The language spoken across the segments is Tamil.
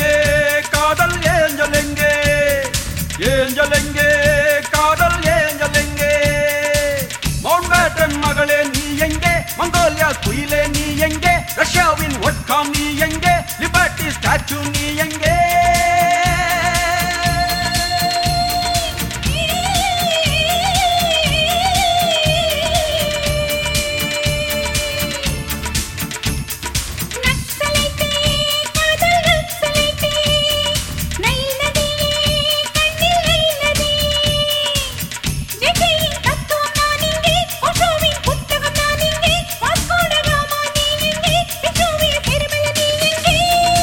எங்கே காதல் ஏஞ்சல் எங்கே ஏஞ்சல் எங்கே காதல் ஏஞ்சல் எங்கே மவுண்ட்பேட்டன் மகளே நீ எங்கே மங்கோலியா குயிலே நீ எங்கே ரஷ்யாவின் ஒட்காம் நீ எங்கே லிபர்ட்டி ஸ்டாச்சு நீ எங்கே நக்சலைட்டே காதல் நக்சலைட்டே நைல் நதியே கண்ணில் நைல் நதி ஜெகையின் தத்துவம் நான் இங்கே ஓஷோவின் புத்தகம் நான் இங்கே வாஸ்கோட காமா நீ எங்கே விக்டோரிய பெருமள நீ எங்கே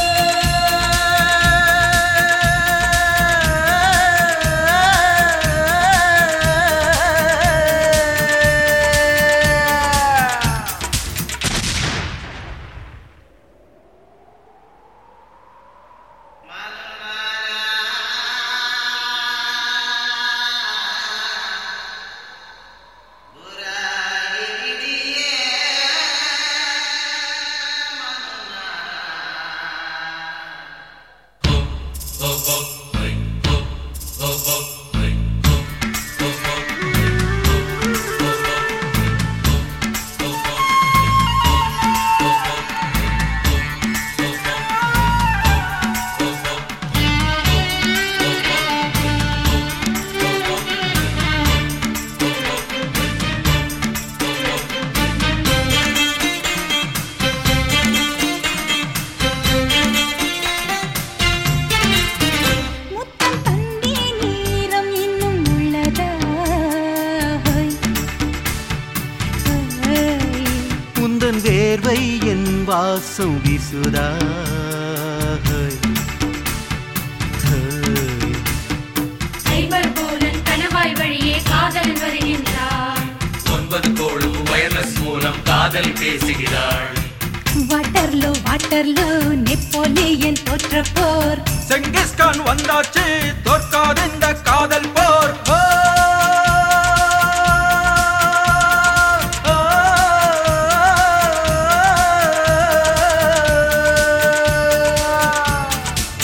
முத்தம் தந்தே நீரம் இன்னும் உள்ளதா ஹோய் ஹோய் உந்தன் வேர்வை என் வாசம் வீசுதா ஹோய். ஹோய். சைபர் போலன் கணவாய் வழியே காதலன் வருகின்றான் ஒன்பது கோளும் வயர்லெஸ் மூலம் காதல் பேசுகிறாள் வாட்டர்லோ வாட்டர்லோ நெப்போலியன் தோற்ற போர் செங்கிஸ்கான் வந்தாச்சு தோற்காது இந்த காதல் போர் ஓ, ஓ, ஓ.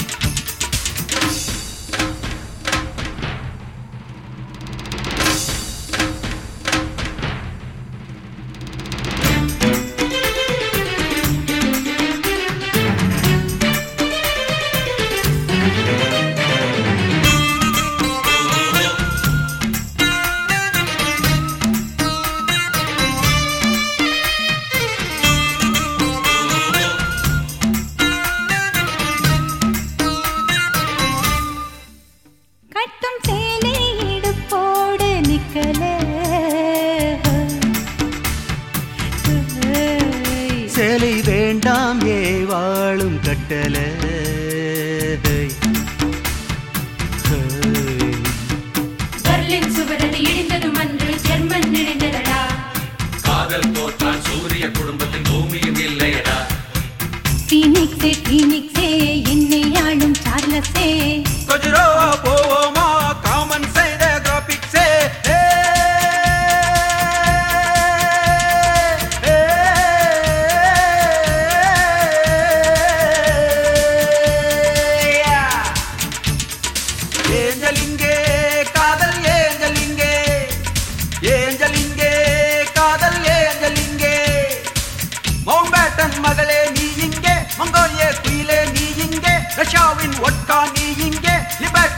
கட்டும் சேலை இடுப்போடு நிக்கல ஹோய். சேலை வேண்டாம் ஏ வாழும் கட்டல ஹோய். ஹோய். பெர்லின் சுவரது இடிந்ததும் அன்று ஜெர்மன் நினைந்ததடா காதல் தோற்றால் சூரிய குடும்பத்தின் பூமியும் இல்லையடா பீனிக்ஸே பீனிக்ஸே என்னை ஆளும் சார்லஸே கஜுரோவா போவோமா காமன் செய்த கிராபிக்ஸே ஏ, ஏ, ஏஞ்சல் இங்கே காதல் ஏஞ்சல் இங்கே ஏஞ்சல் இங்கே காதல் ஏஞ்சல் இங்கே மவுண்ட்பேட்டன் மகளே நீ இங்கே மங்கோலிய குயிலே நீ இங்கே ரஷ்யாவின் ஒட்கா நீ இங்கே லிபர்ட்டி